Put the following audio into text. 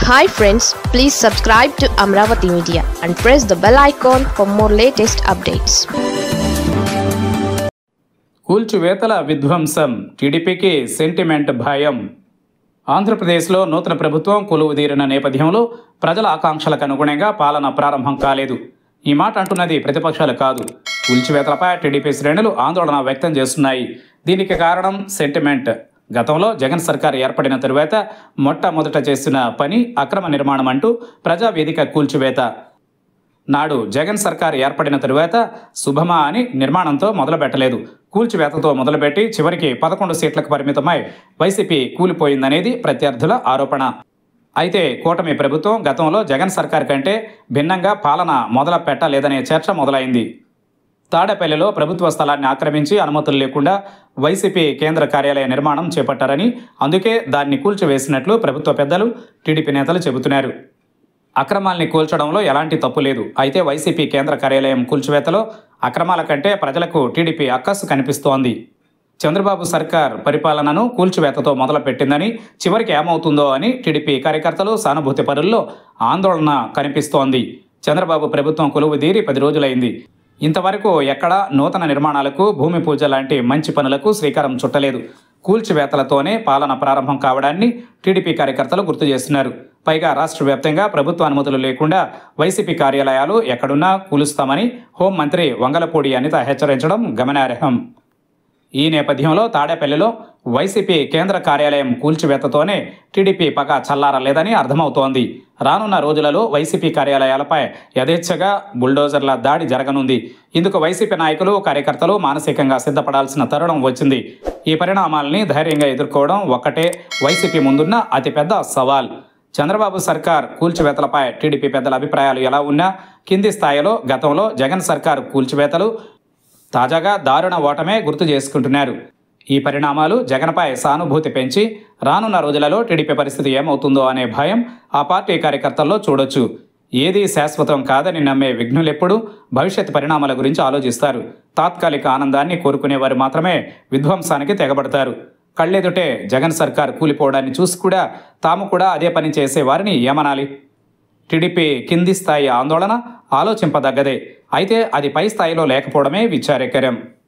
hi friends please subscribe to Amaravati media and press the bell icon for more latest updates కూల్చివేతల విధ్వంసం టీడీపీకి sentiment భయం ఆంధ్రప్రదేశ్లో నూతన ప్రభుత్వం కొలువుదీరిన నేపథ్యంలో ప్రజల ఆకాంక్షలకు అనుగుణంగా పాలన ప్రారంభం కాలేదు ఈ మాట అంటున్నది ప్రతిపక్షాలు కాదు కూల్చివేతలపై టీడీపీ శ్రేణులు ఆందోళన వ్యక్తం చేస్తున్నాయి దీనికి కారణం సెంటిమెంట్ గతంలో జగన్ సర్కార్ ఏర్పడిన తరువాత మొట్టమొదట చేసిన పని అక్రమ నిర్మాణం అంటూ ప్రజావేదిక కూల్చివేత నాడు జగన్ సర్కార్ ఏర్పడిన తరువాత శుభమా అని నిర్మాణంతో మొదలుపెట్టలేదు కూల్చివేతతో మొదలుపెట్టి చివరికి పదకొండు సీట్లకు పరిమితమై వైసీపీ కూలిపోయిందనేది ప్రత్యర్థుల ఆరోపణ అయితే కూటమి ప్రభుత్వం గతంలో జగన్ సర్కార్ కంటే భిన్నంగా పాలన మొదలు పెట్టలేదనే చర్చ మొదలైంది తాడేపల్లిలో ప్రభుత్వ స్థలాన్ని ఆక్రమించి అనుమతులు లేకుండా వైసీపీ కేంద్ర కార్యాలయ నిర్మాణం చేపట్టారని అందుకే దాన్ని కూల్చివేసినట్లు ప్రభుత్వ పెద్దలు టీడీపీ నేతలు చెబుతున్నారు అక్రమాల్ని కూల్చడంలో ఎలాంటి తప్పు లేదు అయితే వైసీపీ కేంద్ర కార్యాలయం కూల్చివేతలో అక్రమాల కంటే ప్రజలకు టీడీపీ అక్కసు కనిపిస్తోంది చంద్రబాబు సర్కార్ పరిపాలనను కూల్చివేతతో మొదలుపెట్టిందని చివరికి ఏమవుతుందో అని టీడీపీ కార్యకర్తలు సానుభూతి పరుల్లో ఆందోళన కనిపిస్తోంది చంద్రబాబు ప్రభుత్వం కొలువు తీరి పది రోజులైంది ఇంతవరకు ఎక్కడా నూతన నిర్మాణాలకు భూమి పూజ లాంటి మంచి పనులకు శ్రీకారం చుట్టలేదు కూల్చివేతలతోనే పాలన ప్రారంభం కావడాన్ని టీడీపీ కార్యకర్తలు గుర్తు చేస్తున్నారు పైగా రాష్ట్ర వ్యాప్తంగా ప్రభుత్వ అనుమతులు లేకుండా వైసీపీ కార్యాలయాలు ఎక్కడున్నా కూలుస్తామని హోంమంత్రి వంగలపూడి అనిత హెచ్చరించడం గమనార్హం ఈ నేపథ్యంలో తాడేపల్లిలో వైసీపీ కేంద్ర కార్యాలయం కూల్చివేతతోనే టీడీపీ పగ చల్లారలేదని అర్థమవుతోంది రానున్న రోజులలో వైసీపీ కార్యాలయాలపై యథేచ్ఛగా బుల్డోజర్ల దాడి జరగనుంది ఇందుకు వైసీపీ నాయకులు కార్యకర్తలు మానసికంగా సిద్ధపడాల్సిన తరుణం వచ్చింది ఈ పరిణామాల్ని ధైర్యంగా ఎదుర్కోవడం ఒక్కటే వైసీపీ ముందున్న అతిపెద్ద సవాల్ చంద్రబాబు సర్కార్ కూల్చివేతలపై టీడీపీ పెద్దల అభిప్రాయాలు ఎలా ఉన్నా కింది స్థాయిలో గతంలో జగన్ సర్కార్ కూల్చివేతలు తాజాగా దారుణ ఓటమే గుర్తు చేసుకుంటున్నారు ఈ పరిణామాలు జగన్పై సానుభూతి పెంచి రానున్న రోజులలో టీడీపీ పరిస్థితి ఏమవుతుందో అనే భయం ఆ పార్టీ కార్యకర్తల్లో చూడొచ్చు ఏది శాశ్వతం కాదని నమ్మే విఘ్నులెప్పుడు భవిష్యత్ పరిణామాల గురించి ఆలోచిస్తారు తాత్కాలిక ఆనందాన్ని కోరుకునేవారు మాత్రమే విధ్వంసానికి తెగబడతారు కళ్ళెదుటే జగన్ సర్కార్ కూలిపోవడాన్ని చూసి కూడా తాము కూడా అదే పని చేసే వారిని ఏమనాలి టీడీపీ కింది స్థాయి ఆందోళన ఆలోచింపదగ్గదే అయితే అది పై స్థాయిలో లేకపోవడమే విచారకరం